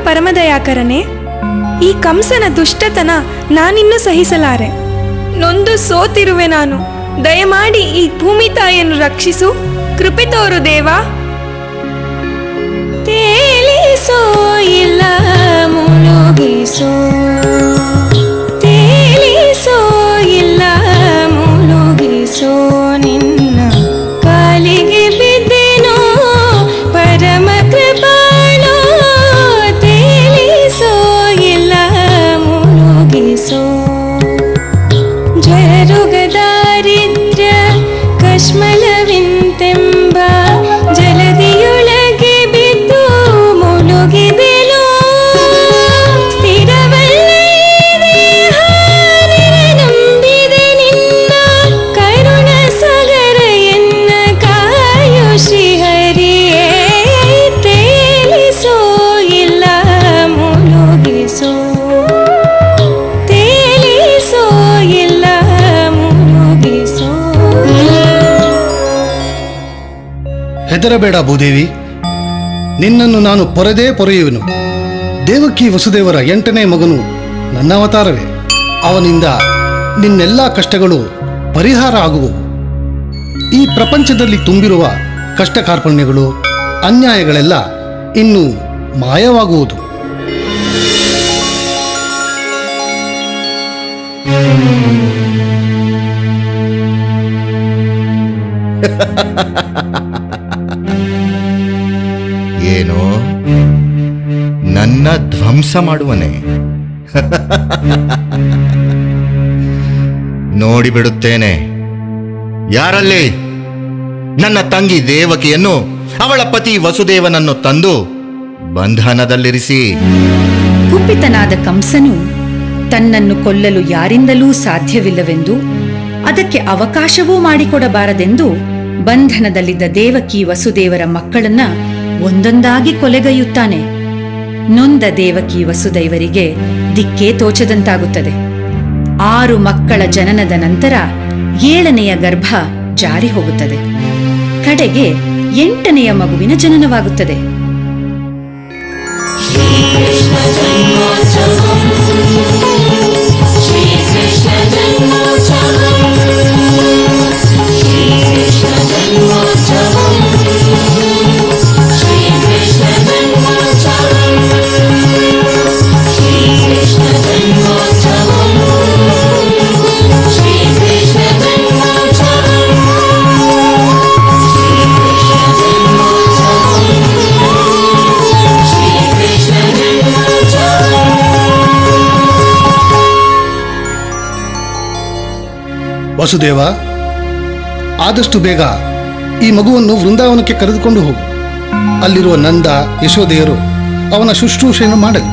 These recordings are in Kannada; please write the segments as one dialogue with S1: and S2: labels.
S1: ಪರಮದಯಾಕರನೇ ಈ ಕಂಸನ ದುಷ್ಟತನ ನಾನಿನ್ನೂ ಸಹಿಸಲಾರೆ ನೊಂದು ಸೋತಿರುವೆ ನಾನು ದಯಮಾಡಿ ಈ ಭೂಮಿ ತಾಯಿಯನ್ನು ರಕ್ಷಿಸು ಕೃಪೆ ತೋರು ದೇವಾ ತೇಲಿಸೋ ಇಲ್ಲ ಮುಳುಗಿಸೋ ತೇಲಿಸೋ ಇಲ್ಲ ಮುಳುಗಿಸೋ ನಿನ್ನ ಕಾಲಿಗೆ ಬಿದ್ದೆನೋ ಪರಮ ಕೃಪಾಳೋ ತೇಲಿಸೋ ಇಲ್ಲ ಮುಳುಗಿಸೋ ಜ್ವರರುಗದಾರಿದ್ರ್ಯ ಕಶ್ಮಲವಿಂತೆಂಬ ಜಲದಿಯೊಳಗೆ ಬಿದ್ದು ಮುಳುಗಿದೆನೋ ಸ್ಥಿರವಲ್ಲದೆ ಹಾರಿರೆ ನಂಬಿದೆ ನಿನ್ನ ಕರುಣ ಸಗರ ಎನ್ನ ಕಾಯು ಶ್ರೀಹರಿಯೇ ತೇಲಿಸೋ ಇಲ್ಲ ಮುಳುಗಿಸೋ ತೇಲಿಸೋ ಇಲ್ಲ ಮುಳುಗಿಸೋ
S2: ಹೆದರಬೇಡ ಭೂದೇವಿ ನಿನ್ನನ್ನು ನಾನು ಪೊರೆದೇ ಪೊರೆಯುವೆನು ದೇವಕಿ ವಸುದೇವರ ಎಂಟನೇ ಮಗನು ನನ್ನ ಅವತಾರವೇ ಅವನಿಂದ ನಿನ್ನೆಲ್ಲ ಕಷ್ಟಗಳು ಪರಿಹಾರ ಆಗುವವು ಈ ಪ್ರಪಂಚದಲ್ಲಿ ತುಂಬಿರುವ ಕಷ್ಟ ಕಾರ್ಪಣ್ಯಗಳು ಅನ್ಯಾಯಗಳೆಲ್ಲ ಇನ್ನು ಮಾಯವಾಗುವುದು
S3: ಏನೋ ನನ್ನ ಧ್ವಂಸ ಮಾಡುವನೆ ನೋಡಿಬಿಡುತ್ತೇನೆ ಯಾರಲ್ಲಿ ನನ್ನ ತಂಗಿ ದೇವಕಿಯನ್ನು ಅವಳ ಪತಿ ವಸುದೇವನನ್ನು ತಂದು ಬಂಧನದಲ್ಲಿರಿಸಿ
S4: ಕುಪಿತನಾದ ಕಂಸನು ತನ್ನನ್ನು ಕೊಲ್ಲಲು ಯಾರಿಂದಲೂ ಸಾಧ್ಯವಿಲ್ಲವೆಂದು ಅದಕ್ಕೆ ಅವಕಾಶವೂ ಮಾಡಿಕೊಡಬಾರದೆಂದು ಬಂಧನದಲ್ಲಿದ್ದ ದೇವಕಿ ವಸುದೇವರ ಮಕ್ಕಳನ್ನ ಒಂದೊಂದಾಗಿ ಕೊಲೆಗೈಯುತ್ತಾನೆ ನೊಂದ ದೇವಕಿ ವಸುದೈವರಿಗೆ ದಿಕ್ಕೇ ತೋಚದಂತಾಗುತ್ತದೆ ಆರು ಮಕ್ಕಳ ಜನನದ ನಂತರ ಏಳನೆಯ ಗರ್ಭ ಜಾರಿ ಹೋಗುತ್ತದೆ ಕಡೆಗೆ ಎಂಟನೆಯ ಮಗುವಿನ ಜನನವಾಗುತ್ತದೆ
S2: ವಸುದೇವ ಆದಷ್ಟು ಬೇಗ ಈ ಮಗುವನ್ನು ವೃಂದಾವನಕ್ಕೆ ಕರೆದುಕೊಂಡು ಹೋಗು ಅಲ್ಲಿರುವ ನಂದ ಯಶೋದೆಯರು ಅವನ ಶುಶ್ರೂಷೆಯನ್ನು ಮಾಡಲಿ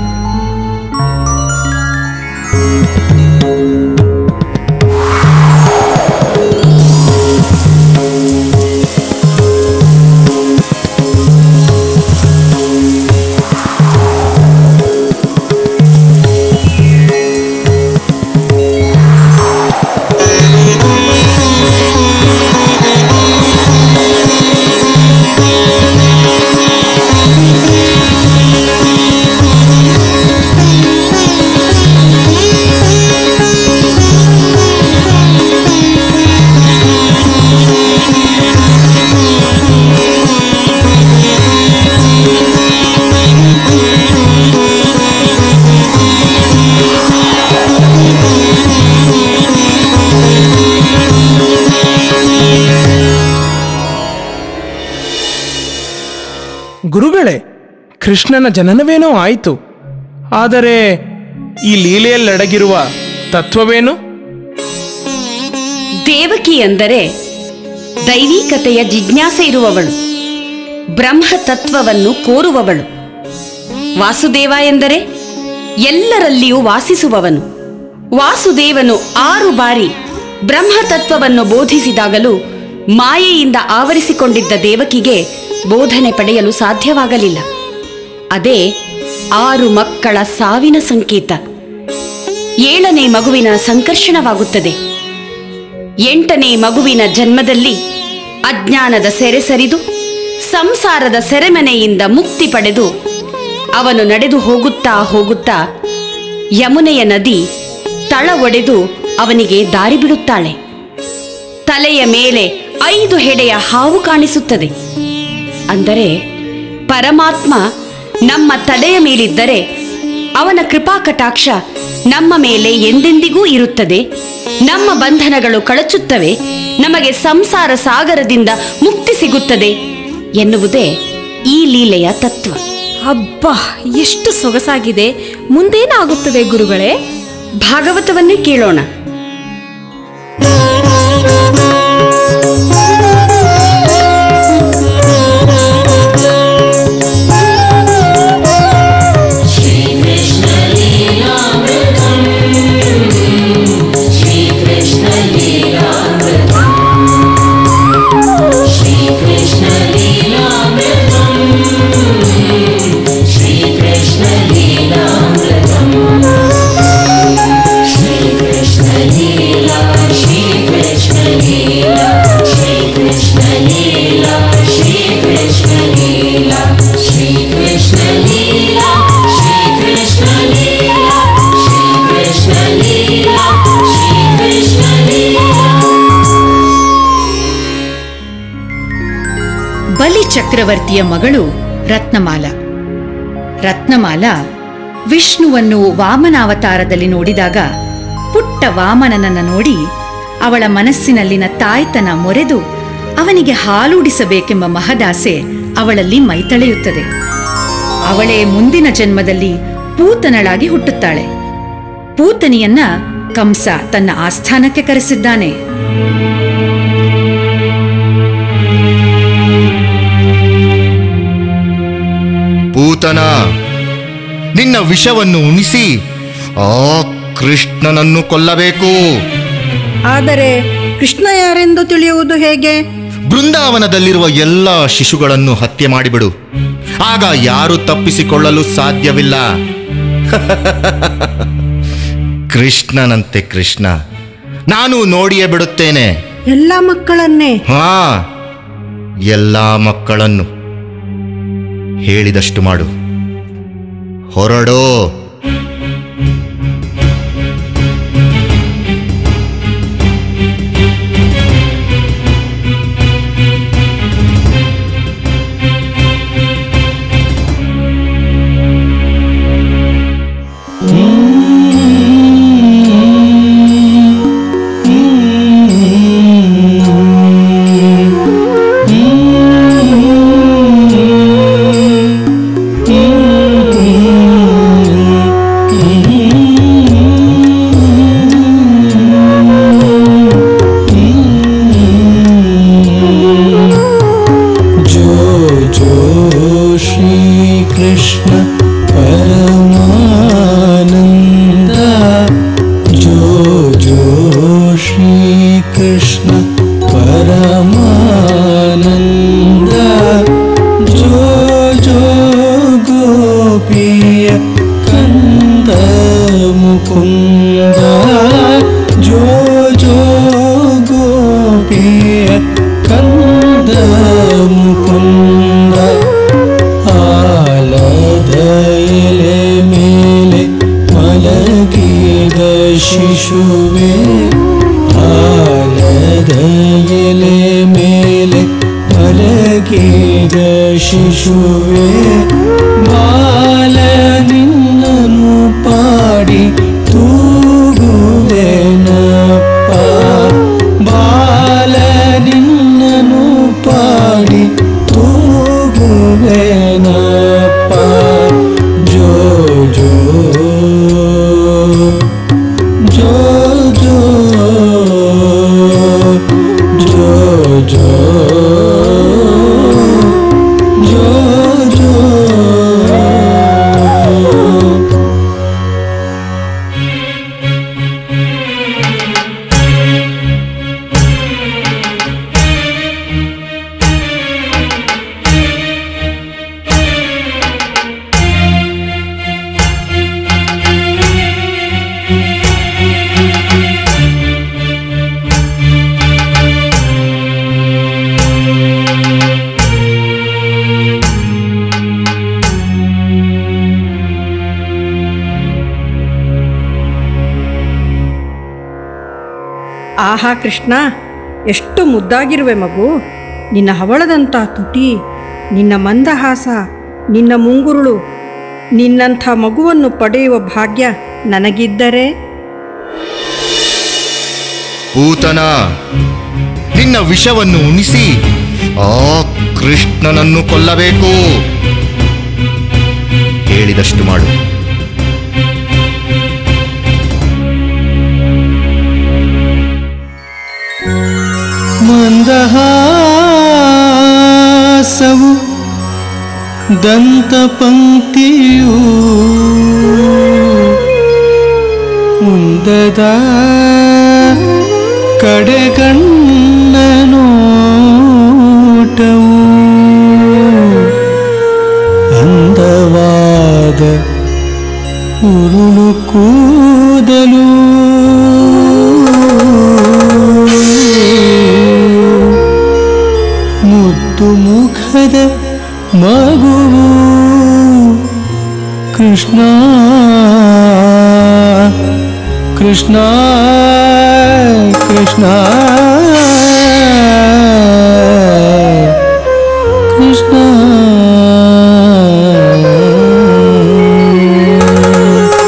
S5: ಗುರುಗಳೇ ಕೃಷ್ಣನ ಜನನವೇನೋ ಆಯಿತು ಆದರೆ ಈ ಲೀಲೆಯಲ್ಲಡಗಿರುವ ತತ್ವವೇನು
S6: ದೇವಕಿ ಅಂದರೆ ದೈವಿಕತೆಯ ಜಿಜ್ಞಾಸೆ ಇರುವವಳು ಬ್ರಹ್ಮ ತತ್ವವನ್ನು ಕೋರುವವಳು ವಾಸುದೇವ ಎಂದರೆ ಎಲ್ಲರಲ್ಲಿಯೂ ವಾಸಿಸುವವನು ವಾಸುದೇವನು ಆರು ಬಾರಿ ಬ್ರಹ್ಮ ತತ್ವವನ್ನು ಬೋಧಿಸಿದಾಗಲೂ ಮಾಯೆಯಿಂದ ಆವರಿಸಿಕೊಂಡಿದ್ದ ದೇವಕಿಗೆ ಬೋಧನೆ ಪಡೆಯಲು ಸಾಧ್ಯವಾಗಲಿಲ್ಲ ಅದೇ ಆರು ಮಕ್ಕಳ ಸಾವಿನ ಸಂಕೇತ ಏಳನೇ ಮಗುವಿನ ಸಂಕರ್ಷಣವಾಗುತ್ತದೆ ಎಂಟನೇ ಮಗುವಿನ ಜನ್ಮದಲ್ಲಿ ಅಜ್ಞಾನದ ಸೆರೆ ಸರಿದು ಸಂಸಾರದ ಸೆರೆಮನೆಯಿಂದ ಮುಕ್ತಿ ಪಡೆದು ಅವನು ನಡೆದು ಹೋಗುತ್ತಾ ಹೋಗುತ್ತಾ ಯಮುನೆಯ ನದಿ ತಳ ಒಡೆದು ಅವನಿಗೆ ದಾರಿ ಬಿಡುತ್ತಾಳೆ ತಲೆಯ ಮೇಲೆ ಐದು ಹೆಡೆಯ ಹಾವು ಕಾಣಿಸುತ್ತದೆ ಅಂದರೆ ಪರಮಾತ್ಮ ನಮ್ಮ ತಲೆಯ ಮೇಲಿದ್ದರೆ ಅವನ ಕೃಪಾ ಕಟಾಕ್ಷ ನಮ್ಮ ಮೇಲೆ ಎಂದೆಂದಿಗೂ ಇರುತ್ತದೆ ನಮ್ಮ ಬಂಧನಗಳು ಕಳಚುತ್ತವೆ ನಮಗೆ ಸಂಸಾರ ಸಾಗರದಿಂದ ಮುಕ್ತಿ ಸಿಗುತ್ತದೆ ಎನ್ನುವುದೇ ಈ ಲೀಲೆಯ ತತ್ವ
S1: ಅಬ್ಬಾ ಎಷ್ಟು ಸೊಗಸಾಗಿದೆ ಮುಂದೇನಾಗುತ್ತದೆ ಗುರುಗಳೇ
S6: ಭಾಗವತವನ್ನೇ ಕೇಳೋಣ
S4: ಬಲಿ ಚಕ್ರವರ್ತಿಯ ಮಗಳು ರತ್ನಮಾಲ ರತ್ನಮಾಲ ವಿಷ್ಣುವನ್ನು ವಾಮನಾವತಾರದಲ್ಲಿ ನೋಡಿದಾಗ ಪುಟ್ಟ ವಾಮನನನ್ನ ನೋಡಿ ಅವಳ ಮನಸ್ಸಿನಲ್ಲಿನ ತಾಯ್ತನ ಮೊರೆದು ಅವನಿಗೆ ಹಾಲೂಡಿಸಬೇಕೆಂಬ ಮಹದಾಸೆ ಅವಳಲ್ಲಿ ಮೈತಳೆಯುತ್ತದೆ ಅವಳೇ ಮುಂದಿನ ಜನ್ಮದಲ್ಲಿ ಪೂತನಳಾಗಿ ಹುಟ್ಟುತ್ತಾಳೆ ಪೂತನಿಯನ್ನ ಕಂಸ ತನ್ನ ಆಸ್ಥಾನಕ್ಕೆ ಕರೆಸಿದ್ದಾನೆ
S3: ಪೂತನ ನಿನ್ನ ವಿಷವನ್ನು ಉಣಿಸಿ ಆ ಕೃಷ್ಣನನ್ನು ಕೊಲ್ಲಬೇಕು
S7: ಆದರೆ ಕೃಷ್ಣ ಯಾರೆಂದು ತಿಳಿಯುವುದು ಹೇಗೆ
S3: ಬೃಂದಾವನದಲ್ಲಿರುವ ಎಲ್ಲ ಶಿಶುಗಳನ್ನು ಹತ್ಯೆ ಮಾಡಿಬಿಡು ಆಗ ಯಾರು ತಪ್ಪಿಸಿಕೊಳ್ಳಲು ಸಾಧ್ಯವಿಲ್ಲ ಕೃಷ್ಣನಂತೆ ಕೃಷ್ಣ ನಾನು ನೋಡಿಯೇ ಬಿಡುತ್ತೇನೆ
S7: ಎಲ್ಲ ಮಕ್ಕಳನ್ನೇ
S3: ಹಾ ಎಲ್ಲ ಮಕ್ಕಳನ್ನು ಹೇಳಿದಷ್ಟು ಮಾಡು ಹೊರಡೋ
S8: जो जो श्री कृष्ण परमानंद जो जो श्री कृष्ण परमानंद जो जो गोपीय कंद मुकुंद जो जो गोपीय ಕಂದ ಮುಕುಂದ ಆಲದ ಎಲೆ ಮೇಲೆ ಮಲಗಿದ ಶಿಶುವೆ ಆಲದ ಎಲೆ ಮೇಲೆ ಮಲಗಿದ ಶಿಶುವೆ ಬಾಲ ನಿನ್ನನು ಪಾಡಿ ತೂಗುವೆನಪ್ಪ ಬಾಲ ನಿನ್ನನು ಪಾಡಿ ತೂಗುವೆನಪ್ಪ ಜೋ ಜೋ ಜೋ ಜೋ ಜೋ ಜೋ ಜೋ ಜೋ
S7: ಆಹಾ ಕೃಷ್ಣ ಎಷ್ಟು ಮುದ್ದಾಗಿರುವೆ ಮಗು ನಿನ್ನ ಹವಳದಂಥ ತುಟಿ ನಿನ್ನ ಮಂದಹಾಸ ನಿನ್ನ ಮುಂಗುರುಳು ನಿನ್ನಂಥ ಮಗುವನ್ನು ಪಡೆಯುವ ಭಾಗ್ಯ ನನಗಿದ್ದರೆ
S3: ಪೂತನ ನಿನ್ನ ವಿಷವನ್ನು ಉಣಿಸಿ ಆ ಕೃಷ್ಣನನ್ನು ಕೊಲ್ಲಬೇಕು ಹೇಳಿದಷ್ಟು ಮಾಡು
S8: ಮಂದಹಾಸವು ದಂತಪಂಕ್ತಿಯು ಮುಂದದ ಕಡೆಗಣ್ಣ ನೋಟವು ಅಂದವಾದ ಉರುಳು ಕೂದಲು ಮುದ್ದು ಮುಖದ ಮಗುವು ಕೃಷ್ಣ ಕೃಷ್ಣ ಕೃಷ್ಣ ಕೃಷ್ಣ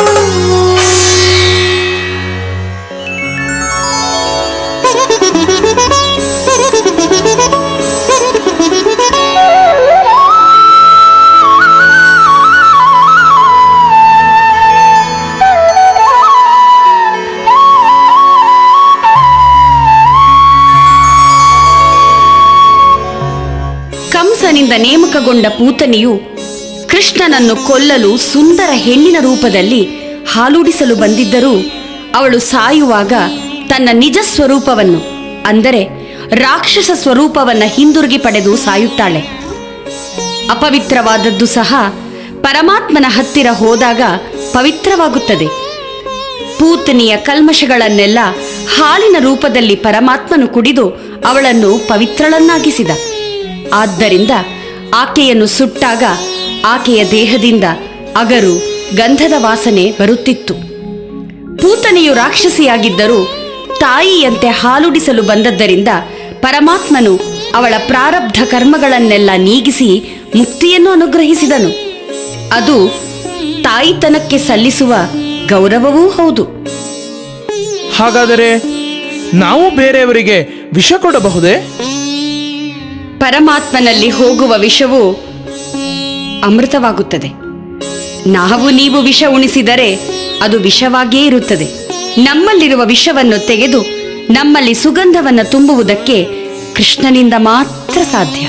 S6: ಕಂಸನಿಂದ ನೇಮಕಗೊಂಡ ಪೂತನಿಯು ಕೃಷ್ಣನನ್ನು ಕೊಲ್ಲಲು ಸುಂದರ ಹೆಣ್ಣಿನ ರೂಪದಲ್ಲಿ ಹಾಲೂಡಿಸಲು ಬಂದಿದ್ದರೂ ಅವಳು ಸಾಯುವಾಗ ತನ್ನ ನಿಜ ಸ್ವರೂಪವನ್ನು ಅಂದರೆ ರಾಕ್ಷಸ ಸ್ವರೂಪವನ್ನ ಹಿಂದಿರುಗಿ ಪಡೆದು ಸಾಯುತ್ತಾಳೆ ಅಪವಿತ್ರವಾದದ್ದು ಸಹ ಪರಮಾತ್ಮನ ಹತ್ತಿರ ಹೋದಾಗ ಪವಿತ್ರವಾಗುತ್ತದೆ ಪೂತನಿಯ ಕಲ್ಮಶಗಳನ್ನೆಲ್ಲ ಹಾಲಿನ ರೂಪದಲ್ಲಿ ಪರಮಾತ್ಮನು ಕುಡಿದು ಅವಳನ್ನು ಪವಿತ್ರಳನ್ನಾಗಿಸಿದ ಆದ್ದರಿಂದ ಆಕೆಯನ್ನು ಸುಟ್ಟಾಗ ಆಕೆಯ ದೇಹದಿಂದ ಅಗರು ಗಂಧದ ವಾಸನೆ ಬರುತ್ತಿತ್ತು ಪೂತನೆಯು ರಾಕ್ಷಸಿಯಾಗಿದ್ದರೂ ತಾಯಿಯಂತೆ ಹಾಲುಡಿಸಲು ಬಂದದ್ದರಿಂದ ಪರಮಾತ್ಮನು ಅವಳ ಪ್ರಾರಬ್ಧ ಕರ್ಮಗಳನ್ನೆಲ್ಲ ನೀಗಿಸಿ ಮುಕ್ತಿಯನ್ನು ಅನುಗ್ರಹಿಸಿದನು ಅದು ತಾಯಿತನಕ್ಕೆ ಸಲ್ಲಿಸುವ ಗೌರವವೂ ಹೌದು
S5: ಹಾಗಾದರೆ ನಾವು ಬೇರೆಯವರಿಗೆ ವಿಷ ಕೊಡಬಹುದೇ
S6: ಪರಮಾತ್ಮನಲ್ಲಿ ಹೋಗುವ ವಿಷವು ಅಮೃತವಾಗುತ್ತದೆ ನಾವು ನೀವು ವಿಷ ಉಣಿಸಿದರೆ ಅದು ವಿಷವಾಗಿಯೇ ಇರುತ್ತದೆ ನಮ್ಮಲ್ಲಿರುವ ವಿಷವನ್ನು ತೆಗೆದು ನಮ್ಮಲ್ಲಿ ಸುಗಂಧವನ್ನು ತುಂಬುವುದಕ್ಕೆ ಕೃಷ್ಣನಿಂದ ಮಾತ್ರ ಸಾಧ್ಯ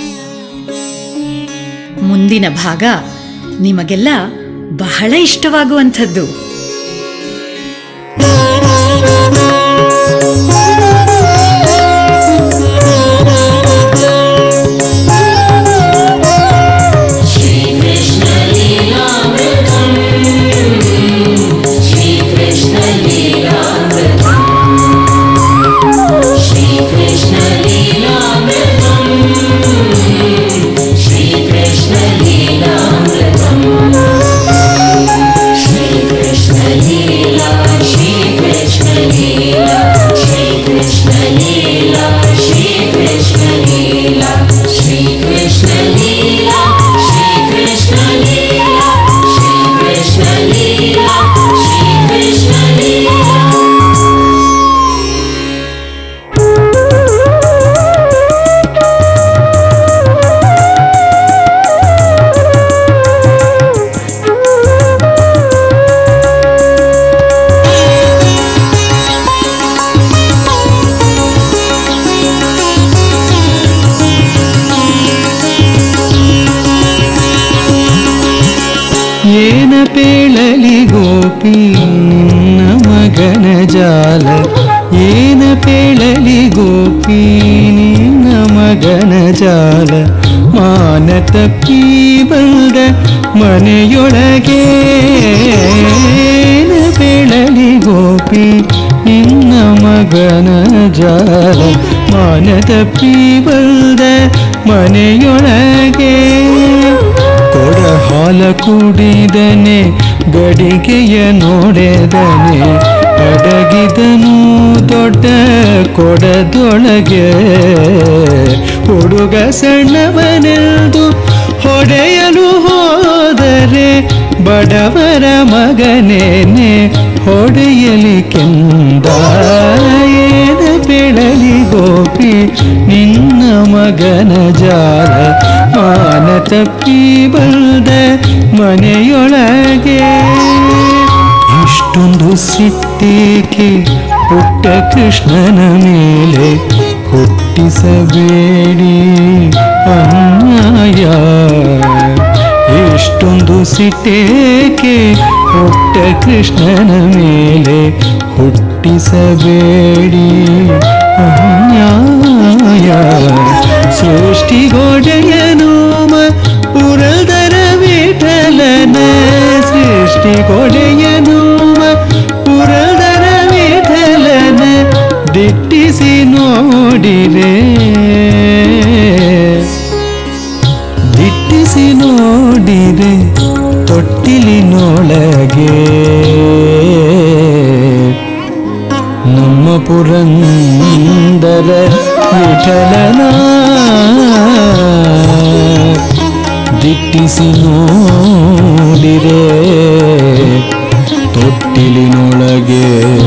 S4: ಮುಂದಿನ ಭಾಗ ನಿಮಗೆಲ್ಲ ಬಹಳ ಇಷ್ಟವಾಗುವಂಥದ್ದು
S8: ಏನ ಪೇಳಲಿ ಗೋಪಿ ನಿನ್ನ ಮಗನ ಜಾಲ ಏನ ಪೇಳಲಿ ಗೋಪಿ ನಿನ್ನ ಮಗನ ಜಾಲ ಮಾನ ತಪ್ಪಿ ಬಂದ ಮನೆಯೊಳಗೆ ಏನ ಪೇಳಲಿ ಗೋಪಿ ನಿನ್ನ ಮಗನ ಜಾಲ ಮಾನ ತಪ್ಪಿ ಬಂದ ಮನೆಯೊಳಗೆ ಕೊಡ ಹಾಲ ಕುಡಿದನೆ ಗಡಿಗೆಯ ನೋಡೆದನೆ ಅಡಗಿದನು ದೊಡ್ಡ ಕೊಡದೊಳಗೆ ಹುಡುಗ ಸಣ್ಣವನೆಂದು ಹೊಡೆಯಲು ಹೋದರೆ ಬಡವರ ಮಗನೇನೆ ಹೊಡೆಯಲಿ ಕೆಂದ ಏನ ಬೆಳಲಿ ಗೋಪಿ ನಿನ್ನ ಮಗನ ಜಾಲ ಮಾನ ತಪ್ಪಿ ಬಂದ ಮನೆಯೊಳಗೆ ಇಷ್ಟೊಂದು ಸಿಟ್ಟೇಕೆ ಪುಟ್ಟ ಕೃಷ್ಣನ ಮೇಲೆ ಹುಟ್ಟಿಸಬೇಡಿ ಅನ್ಯಾಯ ಇಷ್ಟೊಂದು ಸಿಟ್ಟೇಕೆ ಪುಟ್ಟ ಕೃಷ್ಣನ ಮೇಲೆ ಹುಟ್ಟಿಸಬೇಡಿ ಅನ್ಯಾಯ ಸೃಷ್ಟಿಗೋಡೆಯನು ಪುರದರ ವಿಠಲನ ಸೃಷ್ಟಿಗೊಡೆಯನು ಪುರದರ ವಿಠಲನ ದಿಟ್ಟಿಸಿ ನೋಡಿರೆ ದಿಟ್ಟಿಸಿ ನೋಡಿರೆ ತೊಟ್ಟಿಲಿನೊಳಗೆ ನಮ್ಮ ಪುರಂದರ ವಿಠಲನ ದಿಟ್ಟಿಸಿ ನೋಡಿರೆ ತೊಟ್ಟಿಲಿನೊಳಗೆ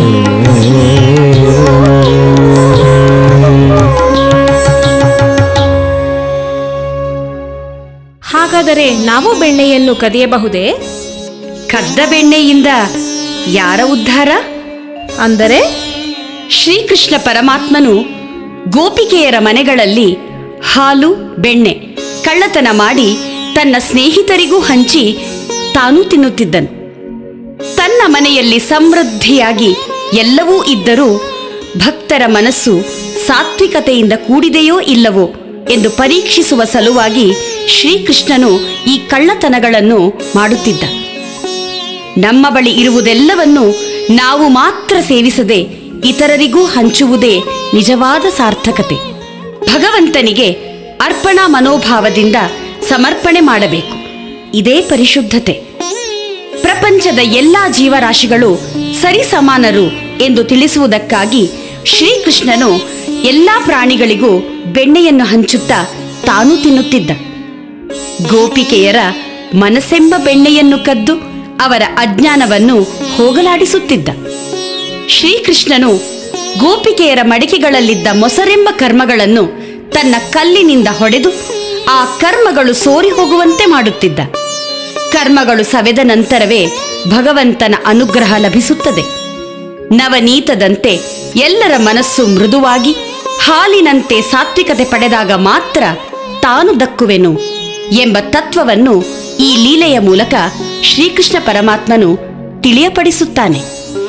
S1: ಹಾಗಾದರೆ ನಾವು ಬೆಣ್ಣೆಯನ್ನು ಕದಿಯಬಹುದೇ
S6: ಕದ್ದ ಬೆಣ್ಣೆಯಿಂದ ಯಾರ ಉದ್ಧಾರ
S1: ಅಂದರೆ
S6: ಶ್ರೀಕೃಷ್ಣ ಪರಮಾತ್ಮನು ಗೋಪಿಕೆಯರ ಮನೆಗಳಲ್ಲಿ ಹಾಲು ಬೆಣ್ಣೆ ಕಳ್ಳತನ ಮಾಡಿ ತನ್ನ ಸ್ನೇಹಿತರಿಗೂ ಹಂಚಿ ತಾನೂ ತಿನ್ನುತ್ತಿದ್ದನು ತನ್ನ ಮನೆಯಲ್ಲಿ ಸಮೃದ್ಧಿಯಾಗಿ ಎಲ್ಲವೂ ಇದ್ದರೂ ಭಕ್ತರ ಮನಸ್ಸು ಸಾತ್ವಿಕತೆಯಿಂದ ಕೂಡಿದೆಯೋ ಇಲ್ಲವೋ ಎಂದು ಪರೀಕ್ಷಿಸುವ ಸಲುವಾಗಿ ಶ್ರೀಕೃಷ್ಣನು ಈ ಕಳ್ಳತನಗಳನ್ನು ಮಾಡುತ್ತಿದ್ದ ನಮ್ಮ ಬಳಿ ಇರುವುದೆಲ್ಲವನ್ನು ನಾವು ಮಾತ್ರ ಸೇವಿಸದೆ ಇತರರಿಗೂ ಹಂಚುವುದೇ ನಿಜವಾದ ಸಾರ್ಥಕತೆ ಭಗವಂತನಿಗೆ ಅರ್ಪಣಾ ಮನೋಭಾವದಿಂದ ಸಮರ್ಪಣೆ ಮಾಡಬೇಕು ಇದೇ ಪರಿಶುದ್ಧತೆ ಪ್ರಪಂಚದ ಎಲ್ಲಾ ಜೀವರಾಶಿಗಳು ಸರಿಸಮಾನರು ಎಂದು ತಿಳಿಸುವುದಕ್ಕಾಗಿ ಶ್ರೀಕೃಷ್ಣನು ಎಲ್ಲಾ ಪ್ರಾಣಿಗಳಿಗೂ ಬೆಣ್ಣೆಯನ್ನು ಹಂಚುತ್ತಾ ತಾನು ತಿನ್ನುತ್ತಿದ್ದ ಗೋಪಿಕೆಯರ ಮನಸ್ಸೆಂಬ ಬೆಣ್ಣೆಯನ್ನು ಕದ್ದು ಅವರ ಅಜ್ಞಾನವನ್ನು ಹೋಗಲಾಡಿಸುತ್ತಿದ್ದ ಶ್ರೀಕೃಷ್ಣನು ಗೋಪಿಕೆಯರ ಮಡಿಕೆಗಳಲ್ಲಿದ್ದ ಮೊಸರೆಂಬ ಕರ್ಮಗಳನ್ನು ತನ್ನ ಕಲ್ಲಿನಿಂದ ಹೊಡೆದು ಆ ಕರ್ಮಗಳು ಸೋರಿ ಹೋಗುವಂತೆ ಮಾಡುತ್ತಿದ್ದ ಕರ್ಮಗಳು ಸವೆದ ನಂತರವೇ ಭಗವಂತನ ಅನುಗ್ರಹ ಲಭಿಸುತ್ತದೆ ನವನೀತದಂತೆ ಎಲ್ಲರ ಮನಸ್ಸು ಮೃದುವಾಗಿ ಹಾಲಿನಂತೆ ಸಾತ್ವಿಕತೆ ಪಡೆದಾಗ ಮಾತ್ರ ತಾನು ದಕ್ಕುವೆನು ಎಂಬ ತತ್ವವನ್ನು ಈ ಲೀಲೆಯ ಮೂಲಕ ಶ್ರೀಕೃಷ್ಣ ಪರಮಾತ್ಮನು ತಿಳಿಯಪಡಿಸುತ್ತಾನೆ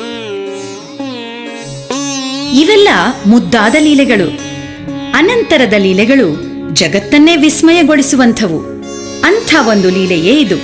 S4: ಇವೆಲ್ಲ ಮುದ್ದಾದ ಲೀಲೆಗಳು ಅನಂತರದ ಲೀಲೆಗಳು ಜಗತ್ತನ್ನೇ ವಿಸ್ಮಯಗೊಳಿಸುವಂಥವು ಅಂಥ ಒಂದು ಲೀಲೆಯೇ ಇದು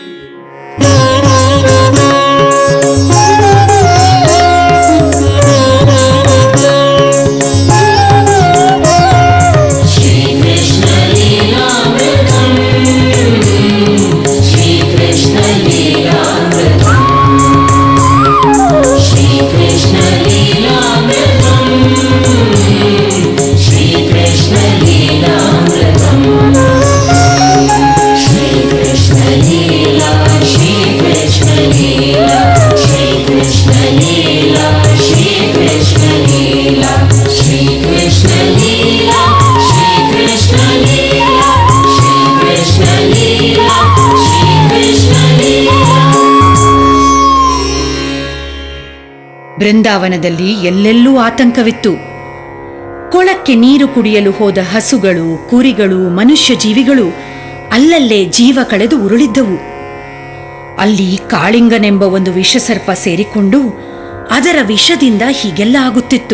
S4: ಬೃಂದಾವನದಲ್ಲಿ ಎಲ್ಲೆಲ್ಲೂ ಆತಂಕವಿತ್ತು ಕೊಳಕ್ಕೆ ನೀರು ಕುಡಿಯಲು ಹೋದ ಹಸುಗಳು ಕುರಿಗಳು ಮನುಷ್ಯ ಜೀವಿಗಳು ಅಲ್ಲಲ್ಲೇ ಜೀವ ಕಳೆದು ಉರುಳಿದ್ದವು ಅಲ್ಲಿ ಕಾಳಿಂಗನೆಂಬ ಒಂದು ವಿಷಸರ್ಪ ಸೇರಿಕೊಂಡು ಅದರ ವಿಷದಿಂದ ಹೀಗೆಲ್ಲ ಆಗುತ್ತಿತ್ತು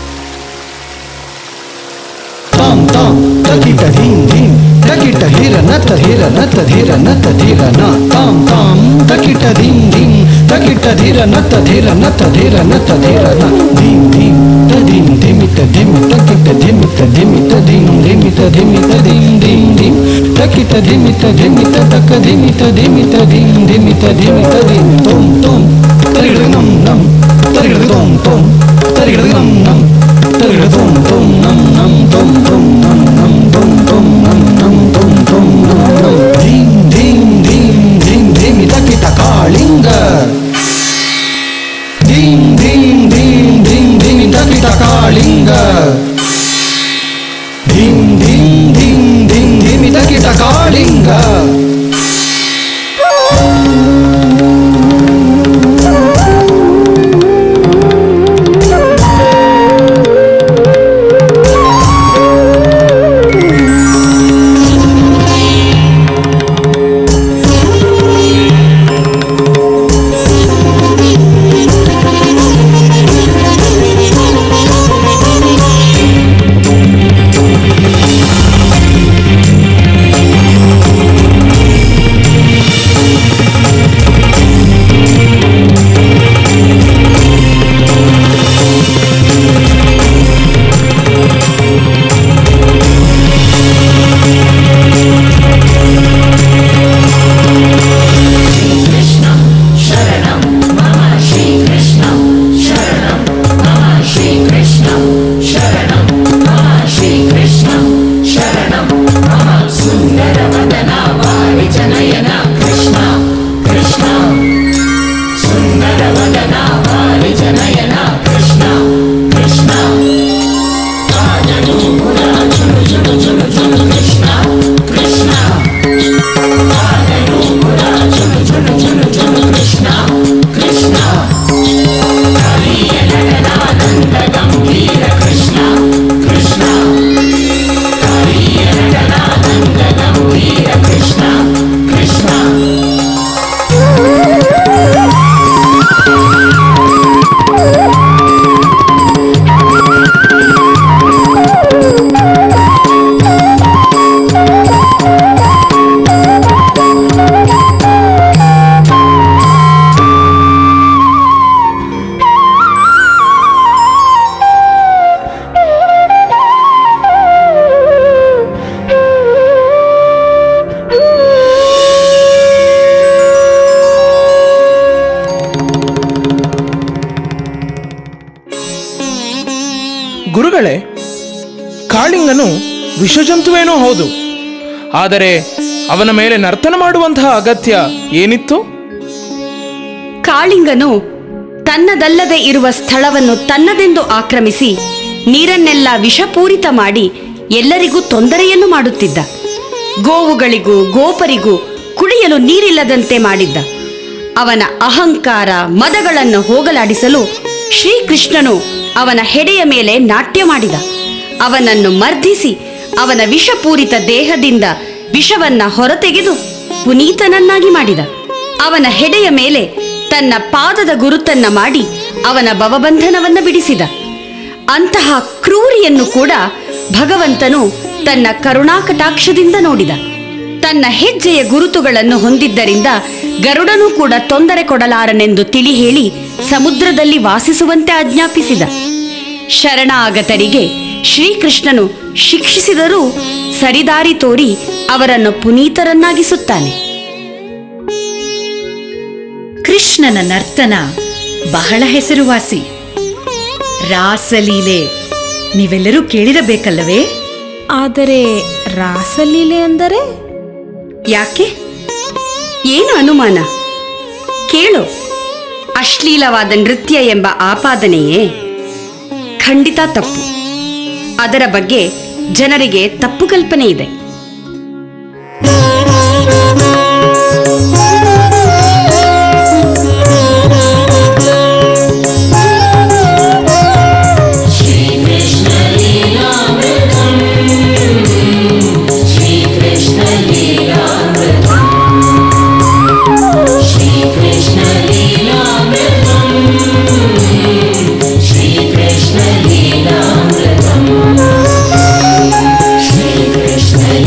S8: ತಾಂ ತಾಂ ತಗಿಟ ಧೀಂ ಧೀಂ ತಗಿಟ ಹಿರನ ನತ್ತ ಧೀರ ನತ್ತ ಧೀರ ನತ್ತ ಧೀರ ನ ತಾಂ ತಾಂ ತಕಿಟ ಧಿಂ ಧಿಂ ತಕಿಟ ಧೀರ ನತ್ತ ಧೀರ ನತ್ತ ಧೀರ ನತ್ತ ಧೀರ ನ ಧಿಂ ಧಿಂ ತ ಧಿಂ ಧಿಮಿತ ಧಿಂ ತಕಿಟ ಧಿಮಿತ ಧಿಮಿತ ಧಿಂ ಧಿಮಿತ ಧಿಮಿತ ಧಿಂ ಧಿಂ ಧಿಂ ತಕಿಟ ಧಿಮಿತ ಧಿಮಿತ ತಕ ಧಿಮಿತ ಧಿಮಿತ ಧಿಂ ಧಿಮಿತ ಧಿಮಿತ ಧಿಂ ತೊಂ ತೊಂ ತರಿಗಿಡ ನಂ ನಂ ತರಿಗಿಡ ತೊಂ ತೊಂ ತರಿಗಿಡ ನಂ ನಂ ತರಿಗಿಡ ತೊಂ ತೊಂ ನಂ ನಂ ತೊಂ ತೊಂ ನಂ ನಂ ತೊಂ ತೊಂ ನಂ ನಂ ತೊಂ ತೊಂ ನಂ ನಂ ಧಿಂ ಧಿಂ ಧಿಂ ಧಿಂ ಧಿಮಿತ ಕಿಟ ಕಾಳಿಂಗ ಧಿಂ ಧಿಂ ಧಿಂ ಧಿಂ ಧಿಮಿತ ಕಿಟ ಕಾಳಿಂಗ ಧಿಂ ಧಿಂ ಧಿಂ ಧಿಂ ಧಿಮಿತ ಕಿಟ ಕಾಳಿಂಗ
S5: ಗುರುಗಳೇ ಕಾಳಿಂಗನು ವಿಷಜಂತುವೇನೋ ಹೌದು ಆದರೆ ಅವನ ಮೇಲೆ ನರ್ತನ ಮಾಡುವಂತಹ ಅಗತ್ಯ ಏನಿತ್ತು
S6: ಕಾಳಿಂಗನು ತನ್ನದಲ್ಲದೆ ಇರುವ ಸ್ಥಳವನ್ನು ತನ್ನದೆಂದು ಆಕ್ರಮಿಸಿ ನೀರನ್ನೆಲ್ಲ ವಿಷಪೂರಿತ ಮಾಡಿ ಎಲ್ಲರಿಗೂ ತೊಂದರೆಯನ್ನು ಮಾಡುತ್ತಿದ್ದ ಗೋವುಗಳಿಗೂ ಗೋಪರಿಗೂ ಕುಡಿಯಲು ನೀರಿಲ್ಲದಂತೆ ಮಾಡಿದ್ದ ಅವನ ಅಹಂಕಾರ ಮದಗಳನ್ನು ಹೋಗಲಾಡಿಸಲು ಶ್ರೀಕೃಷ್ಣನು ಅವನ ಹೆಡೆಯ ಮೇಲೆ ನಾಟ್ಯ ಮಾಡಿದ ಅವನನ್ನು ಮರ್ಧಿಸಿ ಅವನ ವಿಷಪೂರಿತ ದೇಹದಿಂದ ವಿಷವನ್ನ ಹೊರತೆಗೆದು ಪುನೀತನನ್ನಾಗಿ ಮಾಡಿದ ಅವನ ಹೆಡೆಯ ಮೇಲೆ ತನ್ನ ಪಾದದ ಗುರುತನ್ನ ಮಾಡಿ ಅವನ ಭವಬಂಧನವನ್ನ ಬಿಡಿಸಿದ ಅಂತಹ ಕ್ರೂರಿಯನ್ನು ಕೂಡ ಭಗವಂತನು ತನ್ನ ಕರುಣಾಕಟಾಕ್ಷದಿಂದ ನೋಡಿದ ತನ್ನ ಹೆಜ್ಜೆಯ ಗುರುತುಗಳನ್ನು ಹೊಂದಿದ್ದರಿಂದ ಗರುಡನು ಕೂಡ ತೊಂದರೆ ಕೊಡಲಾರನೆಂದು ತಿಳಿ ಹೇಳಿ ಸಮುದ್ರದಲ್ಲಿ ವಾಸಿಸುವಂತೆ ಆಜ್ಞಾಪಿಸಿದ ಶರಣಾಗತರಿಗೆ ಶ್ರೀಕೃಷ್ಣನು ಶಿಕ್ಷಿಸಿದರೂ ಸರಿದಾರಿ ತೋರಿ ಅವರನ್ನು ಪುನೀತರನ್ನಾಗಿಸುತ್ತಾನೆ
S4: ಕೃಷ್ಣನ ನರ್ತನ ಬಹಳ ಹೆಸರುವಾಸಿ ರಾಸಲೀಲೆ ನೀವೆಲ್ಲರೂ ಕೇಳಿರಬೇಕಲ್ಲವೇ
S1: ಆದರೆ ರಾಸಲೀಲೆ ಅಂದರೆ
S6: ಯಾಕೆ ಏನು ಅನುಮಾನ ಕೇಳು ಅಶ್ಲೀಲವಾದ ನೃತ್ಯ ಎಂಬ ಆಪಾದನೆಯೇ ಖಂಡಿತ ತಪ್ಪು ಅದರ ಬಗ್ಗೆ ಜನರಿಗೆ ತಪ್ಪು ಕಲ್ಪನೆ ಇದೆ
S9: Krishna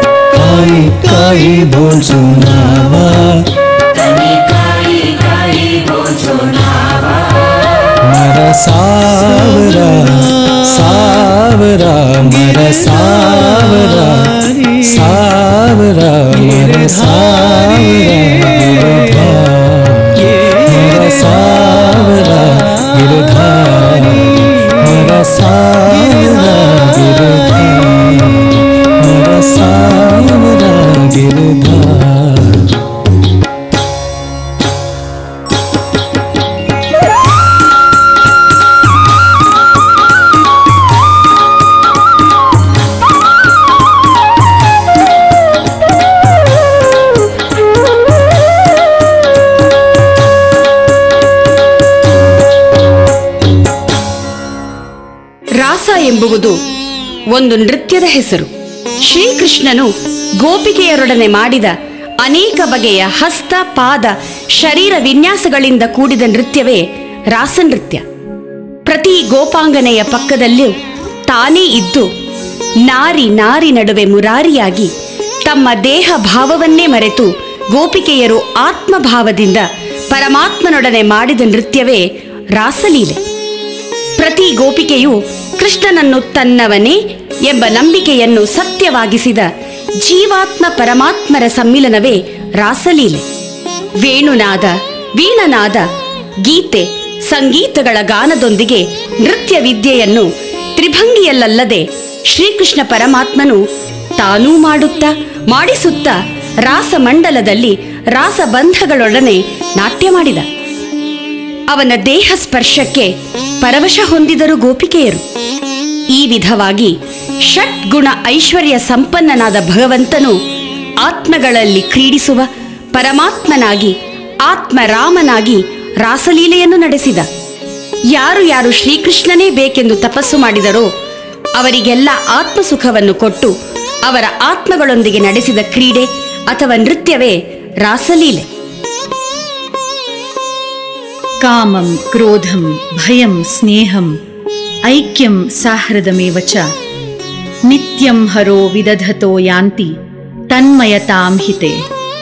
S8: बोल सुनावा मरा सावरा सावरा मरा सावरा सावरा मरा सावरा मरा सावरा गिरधार मरा सावरा गिरधार मरा सावरा गिरधार
S6: ರಾಸ ಎಂಬುವುದು ಒಂದು ನೃತ್ಯದ ಹೆಸರು ಶ್ರೀಕೃಷ್ಣನು ಗೋಪಿಕೆಯರೊಡನೆ ಮಾಡಿದ ಅನೇಕ ಬಗೆಯ ಹಸ್ತ ಪಾದ ಶರೀರ ವಿನ್ಯಾಸಗಳಿಂದ ಕೂಡಿದ ನೃತ್ಯವೇ ರಾಸನೃತ್ಯ ಪ್ರತಿ ಗೋಪಾಂಗನೆಯ ಪಕ್ಕದಲ್ಲೂ ತಾನೇ ಇದ್ದು ನಾರಿ ನಾರಿ ನಡುವೆ ಮುರಾರಿಯಾಗಿ ತಮ್ಮ ದೇಹ ಭಾವವನ್ನೇ ಮರೆತು ಗೋಪಿಕೆಯರು ಆತ್ಮಭಾವದಿಂದ ಪರಮಾತ್ಮನೊಡನೆ ಮಾಡಿದ ನೃತ್ಯವೇ ರಾಸಲೀಲೆ ಪ್ರತಿ ಗೋಪಿಕೆಯು ಕೃಷ್ಣನನ್ನು ತನ್ನವನೇ ಎಂಬ ನಂಬಿಕೆಯನ್ನು ಸತ್ಯವಾಗಿಸಿದ ಜೀವಾತ್ಮ ಪರಮಾತ್ಮರ ಸಮ್ಮಿಲನವೇ ರಾಸಲೀಲೆ ವೇಣುನಾದ ವೀಣನಾದ ಗೀತೆ ಸಂಗೀತಗಳ ಗಾನದೊಂದಿಗೆ ನೃತ್ಯ ವಿದ್ಯೆಯನ್ನು ತ್ರಿಭಂಗಿಯಲ್ಲಲ್ಲದೆ ಶ್ರೀಕೃಷ್ಣ ಪರಮಾತ್ಮನು ತಾನೂ ಮಾಡುತ್ತಾ ಮಾಡಿಸುತ್ತಾ ರಾಸಮಂಡಲದಲ್ಲಿ ರಾಸಬಂಧಗಳೊಡನೆ ನಾಟ್ಯ ಮಾಡಿದ ಅವನ ದೇಹ ಸ್ಪರ್ಶಕ್ಕೆ ಪರವಶ ಹೊಂದಿದರು ಗೋಪಿಕೆಯರು ಈ ವಿಧವಾಗಿ ಷಟ್ ಗುಣ ಐಶ್ವರ್ಯ ಸಂಪನ್ನನಾದ ಭಗವಂತನು ಆತ್ಮಗಳಲ್ಲಿ ಕ್ರೀಡಿಸುವ ಪರಮಾತ್ಮನಾಗಿ ಆತ್ಮರಾಮನಾಗಿ ರಾಸಲೀಲೆಯನ್ನು ನಡೆಸಿದ ಯಾರು ಯಾರು ಶ್ರೀಕೃಷ್ಣನೇ ಬೇಕೆಂದು ತಪಸ್ಸು ಮಾಡಿದರೋ ಅವರಿಗೆಲ್ಲ ಆತ್ಮಸುಖವನ್ನು ಕೊಟ್ಟು ಅವರ ಆತ್ಮಗಳೊಂದಿಗೆ ನಡೆಸಿದ ಕ್ರೀಡೆ ಅಥವಾ ನೃತ್ಯವೇ ರಾಸಲೀಲೆ
S4: ಕಾಮಂ ಕ್ರೋಧಂ ಭಯಂ ಸ್ನೇಹಂ ಐಕ್ಯಂ ಸಾಹೃದಮೇವ ಚ ನಿತ್ಯಂ ಹರೋ ವಿದಧತೋ ಯಾಂತಿ ತನ್ಮಯತಾಂ ಹಿತೆ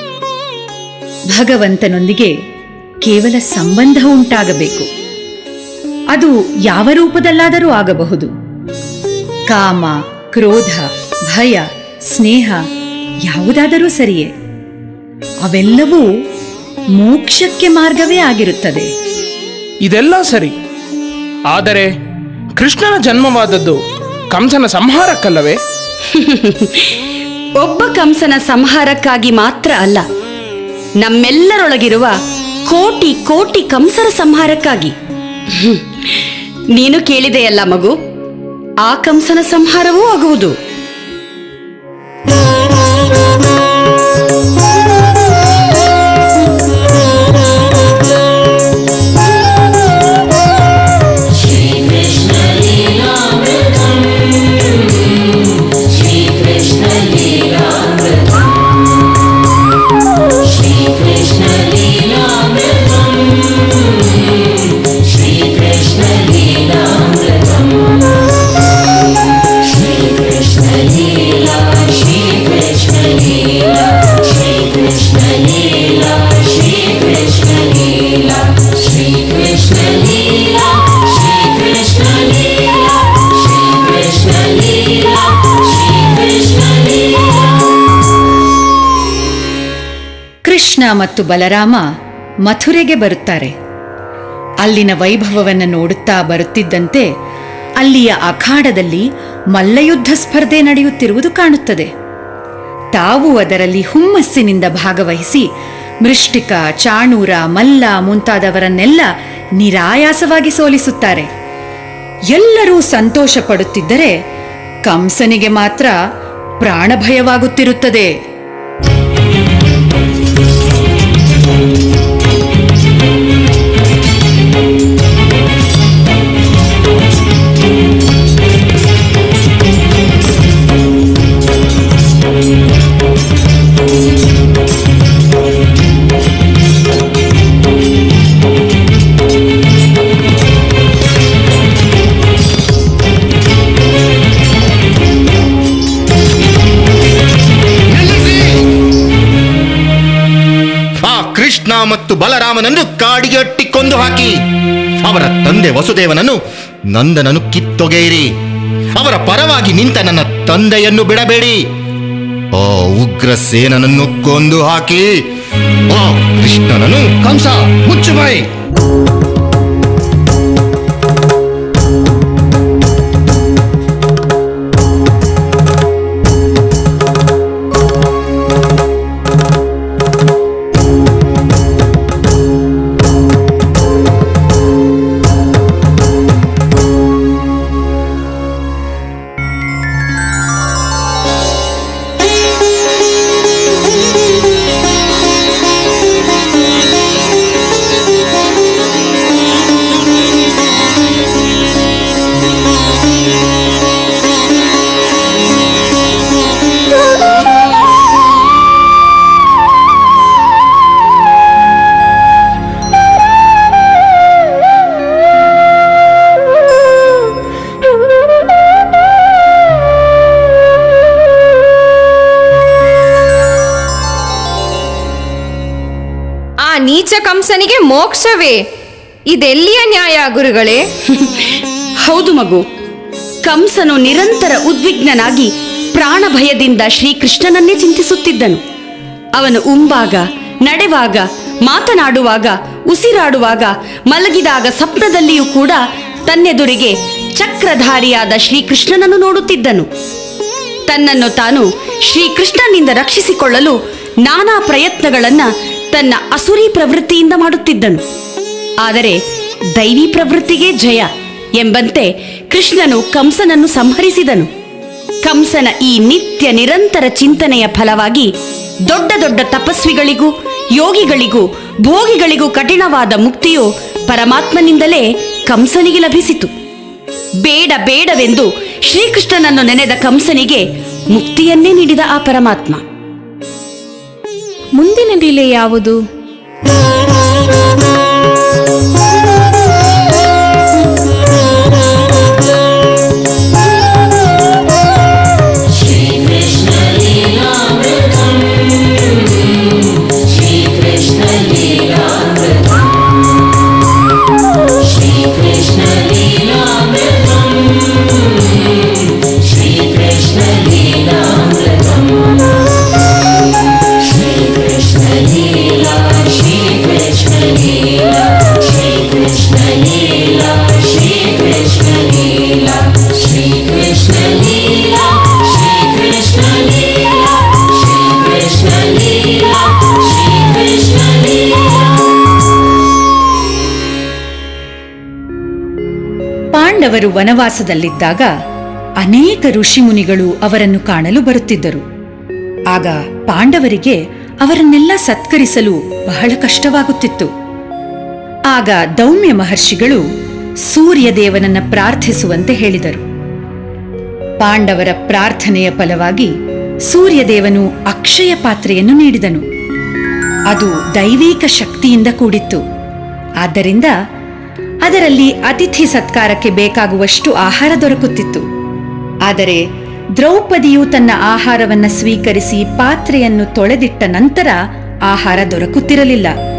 S4: ಭಗವಂತನೊಂದಿಗೆ ಕೇವಲ ಸಂಬಂಧ ಉಂಟಾಗಬೇಕು ಅದು ಯಾವ ರೂಪದಲ್ಲಾದರೂ ಆಗಬಹುದು ಕಾಮ ಕ್ರೋಧ ಭಯ ಸ್ನೇಹ ಯಾವುದಾದರೂ ಸರಿಯೇ ಅವೆಲ್ಲವೂ ಮೋಕ್ಷಕ್ಕೆ ಮಾರ್ಗವೇ ಆಗಿರುತ್ತದೆ
S5: ಇದೆಲ್ಲ ಸರಿ ಆದರೆ ಕೃಷ್ಣನ ಜನ್ಮವಾದದ್ದು ಕಂಸನ ಸಂಹಾರಕ್ಕಲ್ಲವೇ
S6: ಒಬ್ಬ ಕಂಸನ ಸಂಹಾರಕ್ಕಾಗಿ ಮಾತ್ರ ಅಲ್ಲ ನಮ್ಮೆಲ್ಲರೊಳಗಿರುವ ಕೋಟಿ ಕೋಟಿ ಕಂಸರ ಸಂಹಾರಕ್ಕಾಗಿ ಹ್ಮ್. ನೀನು ಕೇಳಿದೆಯಲ್ಲ ಮಗು ಆ ಕಂಸನ ಸಂಹಾರವೂ ಆಗುವುದು
S4: ಕೃಷ್ಣ ಮತ್ತು ಬಲರಾಮ ಮಥುರೆಗೆ ಬರುತ್ತಾರೆ ಅಲ್ಲಿನ ವೈಭವವನ್ನು ನೋಡುತ್ತಾ ಬರುತ್ತಿದ್ದಂತೆ ಅಲ್ಲಿಯ ಅಖಾಡದಲ್ಲಿ ಮಲ್ಲಯುದ್ಧ ಸ್ಪರ್ಧೆ ನಡೆಯುತ್ತಿರುವುದು ಕಾಣುತ್ತದೆ ತಾವು ಅದರಲ್ಲಿ ಹುಮ್ಮಸ್ಸಿನಿಂದ ಭಾಗವಹಿಸಿ ಮೃಷ್ಟಿಕ ಚಾಣೂರ ಮಲ್ಲ ಮುಂತಾದವರನ್ನೆಲ್ಲ ನಿರಾಯಾಸವಾಗಿ ಸೋಲಿಸುತ್ತಾರೆ ಎಲ್ಲರೂ ಸಂತೋಷ ಪಡುತ್ತಿದ್ದರೆ ಕಂಸನಿಗೆ ಮಾತ್ರ ಪ್ರಾಣಭಯವಾಗುತ್ತಿರುತ್ತದೆ
S3: ನಿಲ್ಲಿಸಿ ಮತ್ತು ಬಲರಾಮನನ್ನು ಕಾಡಿಗೆ ಅಟ್ಟಿ ಕೊಂದು ಹಾಕಿ ಅವರ ತಂದೆ ವಸುದೇವನನ್ನು ನಂದನನ್ನು ಕಿತ್ತೊಗೆಯಿರಿ ಅವರ ಪರವಾಗಿ ನಿಂತ ನನ್ನ ತಂದೆಯನ್ನು ಬಿಡಬೇಡಿ ಆ ಉಗ್ರಸೇನನನ್ನು ಕೊಂದು ಹಾಕಿ ಆ ಕೃಷ್ಣನನ್ನು
S2: ಕಂಸ ಮುಚ್ಚು ಬಾಯಿ
S1: ಆ ನೀಚ ಕಂಸನಿಗೆ ಮೋಕ್ಷವೇ ಇದೆಲ್ಲಿಯ ನ್ಯಾಯ ಗುರುಗಳೇ
S6: ಹೌದು ಮಗು ಕಂಸನು ನಿರಂತರ ಉದ್ವಿಗ್ನನಾಗಿ ಪ್ರಾಣ ಭಯದಿಂದ ಶ್ರೀಕೃಷ್ಣನನ್ನೇ ಚಿಂತಿಸುತ್ತಿದ್ದನು ಅವನು ಉಂಬಾಗ ನಡೆವಾಗ ಮಾತನಾಡುವಾಗ ಉಸಿರಾಡುವಾಗ ಮಲಗಿದಾಗ ಸ್ವಪ್ನದಲ್ಲಿಯೂ ಕೂಡ ತನ್ನೆದುರಿಗೆ ಚಕ್ರಧಾರಿಯಾದ ಶ್ರೀಕೃಷ್ಣನನ್ನು ನೋಡುತ್ತಿದ್ದನು ತನ್ನನ್ನು ತಾನು ಶ್ರೀಕೃಷ್ಣನಿಂದ ರಕ್ಷಿಸಿಕೊಳ್ಳಲು ನಾನಾ ಪ್ರಯತ್ನಗಳನ್ನ ತನ್ನ ಅಸುರಿ ಪ್ರವೃತ್ತಿಯಿಂದ ಮಾಡುತ್ತಿದ್ದನು ಆದರೆ ದೈವಿ ಪ್ರವೃತ್ತಿಗೆ ಜಯ ಎಂಬಂತೆ ಕೃಷ್ಣನು ಕಂಸನನ್ನು ಸಂಹರಿಸಿದನು ಕಂಸನ ಈ ನಿತ್ಯ ನಿರಂತರ ಚಿಂತನೆಯ ಫಲವಾಗಿ ದೊಡ್ಡ ದೊಡ್ಡ ತಪಸ್ವಿಗಳಿಗೂ ಯೋಗಿಗಳಿಗೂ ಭೋಗಿಗಳಿಗೂ ಕಠಿಣವಾದ ಮುಕ್ತಿಯು ಪರಮಾತ್ಮನಿಂದಲೇ ಕಂಸನಿಗೆ ಲಭಿಸಿತು ಬೇಡ ಬೇಡವೆಂದು ಶ್ರೀಕೃಷ್ಣನನ್ನು ನೆನೆದ ಕಂಸನಿಗೆ ಮುಕ್ತಿಯನ್ನೇ ನೀಡಿದ ಆ ಪರಮಾತ್ಮ
S1: ಮುಂದಿನ ಲೀಲೆ ಯಾವುದು
S4: ಪಾಂಡವರು ವನವಾಸದಲ್ಲಿದ್ದಾಗ ಅನೇಕ ಋಷಿಮುನಿಗಳು ಅವರನ್ನು ಕಾಣಲು ಬರುತ್ತಿದ್ದರು ಆಗ ಪಾಂಡವರಿಗೆ ಅವರನ್ನೆಲ್ಲ ಸತ್ಕರಿಸಲು ಬಹಳ ಕಷ್ಟವಾಗುತ್ತಿತ್ತು ಆಗ ದೌಮ್ಯ ಮಹರ್ಷಿಗಳು ಸೂರ್ಯದೇವನನ್ನ ಪ್ರಾರ್ಥಿಸುವಂತೆ ಹೇಳಿದರು ಪಾಂಡವರ ಪ್ರಾರ್ಥನೆಯ ಫಲವಾಗಿ ಸೂರ್ಯದೇವನು ಅಕ್ಷಯ ಪಾತ್ರೆಯನ್ನು ನೀಡಿದನು ಅದು ದೈವಿಕ ಶಕ್ತಿಯಿಂದ ಕೂಡಿತ್ತು ಆದ್ದರಿಂದ ಅದರಲ್ಲಿ ಅತಿಥಿ ಸತ್ಕಾರಕ್ಕೆ ಬೇಕಾಗುವಷ್ಟು ಆಹಾರ ದೊರಕುತ್ತಿತ್ತು ಆದರೆ ದ್ರೌಪದಿಯು ತನ್ನ ಆಹಾರವನ್ನ ಸ್ವೀಕರಿಸಿ ಪಾತ್ರೆಯನ್ನು ತೊಳೆದಿಟ್ಟ ನಂತರ ಆಹಾರ ದೊರಕುತ್ತಿರಲಿಲ್ಲ